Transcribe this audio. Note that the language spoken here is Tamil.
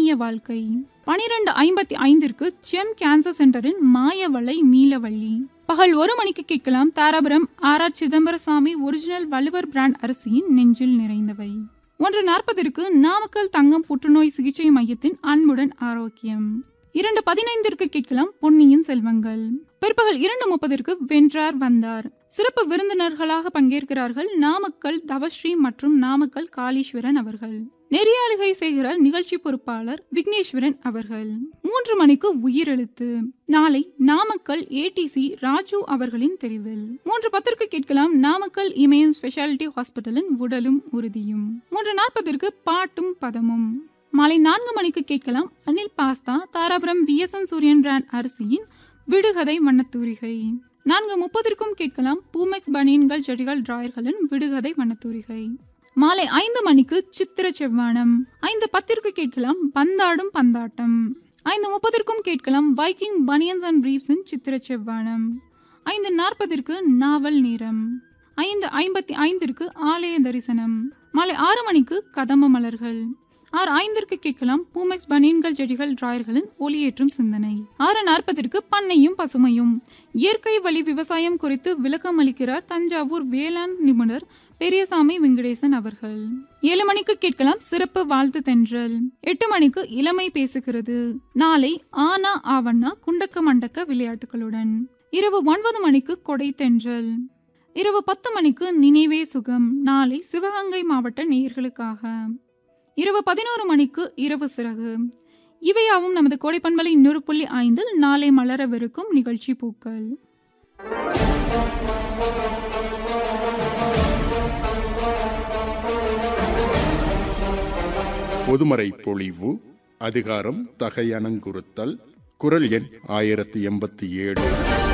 இனிய வாழ்க்கை பனிரெண்டு ஐம்பத்தி ஐந்திற்கு செம் கேன்சர் சென்டரின் மாயவளை மீளவள்ளி பகல் ஒரு மணிக்கு கேட்கலாம் Dharapuram R R Chidambarasamy original Valluvar brand அரிசியின் நெஞ்சில் நிறைந்தவை ஒன்று நாற்பதிற்கு நாமக்கல் தங்கம் புற்றுநோய் சிகிச்சை மையத்தின் அன்புடன் ஆரோக்கியம் இரண்டு பதினைந்திற்கு கேட்கலாம் பொன்னியின் செல்வங்கள் பிற்பகல் இரண்டு முப்பதிற்கு வென்றார் வந்தார் சிறப்பு விருந்தினர்களாக பங்கேற்கிறார்கள் நாமக்கல் தவஸ்ரீ மற்றும் நாமக்கல் காளீஸ்வரன் அவர்கள் நெறியாளுகை செய்கிற நிகழ்ச்சி பொறுப்பாளர் விக்னேஸ்வரன் அவர்கள் மூன்று மணிக்கு உயிரெழுத்து நாளை நாமக்கல் ஏடிசி ராஜு அவர்களின் தெரிவில் மூன்று பத்திற்கு கேட்கலாம் நாமக்கல் இமயம் ஸ்பெஷாலிட்டி ஹாஸ்பிட்டலின் உடலும் உறுதியும் மூன்று நாற்பதற்கு பாட்டும் பதமும் மாலை நான்கு மணிக்கு கேட்கலாம் Anil pasta Dharapuram VSN Suriyan brand அரிசியின் விடுகதை வண்ணத்தூரிகை நான்கு முப்பதற்கும் கேட்கலாம் பூமெக்ஸ் பனியன்கள் செடிகள் டிராயர்களின் விடுகதை வண்ணத்தூரிகை மாலை ஐந்து மணிக்கு சித்திர செவ்வானம் ஐந்து பத்திற்கு கேட்கலாம் பந்தாடும் பந்தாட்டம் ஐந்து முப்பதற்கும் கேட்கலாம் வைக்கிங் பனியன்ஸ் அண்ட் பிரீவ்ஸின் சித்திர செவ்வானம் ஐந்து நாற்பதற்கு நாவல் நேரம் ஐந்து ஐம்பத்தி ஐந்திற்கு ஆலய தரிசனம் மாலை ஆறு மணிக்கு கதம்ப மலர்கள் ஆறு ஐந்திற்கு கேட்கலாம் பூமெக்ஸ் பனியன்கள் செடிகள் டிராயர்களின் ஒளியேற்றும் சிந்தனை ஆறு நாற்பதற்கு பண்ணையும் பசுமையும் இயற்கை வழி விவசாயம் குறித்து விளக்கம் அளிக்கிறார் தஞ்சாவூர் வேளாண் நிபுணர் பெரியசாமி வெங்கடேசன் அவர்கள் ஏழு மணிக்கு கேட்கலாம் சிறப்பு வாழ்த்து தென்றல் எட்டு மணிக்கு இளமை பேசுகிறது நாளை ஆனா ஆவண்ணா குண்டக்க மண்டக்க விளையாட்டுகளுடன் இரவு ஒன்பது மணிக்கு கொடை தென்றல் இரவு பத்து மணிக்கு நினைவே சுகம் நாளை சிவகங்கை மாவட்ட நேயர்களுக்காக இரவு பதினோரு மணிக்கு இரவு சிறகு இவையாவும் நமது கோடைப்பண்பலை இன்னொரு புள்ளி ஐந்தில் நாளை மலரவிருக்கும் நிகழ்ச்சி பூக்கள் பொதுமறை பொழிவு அதிகாரம் தகையணங்குறுத்தல் குரல் எண் ஆயிரத்தி எண்பத்தி ஏழு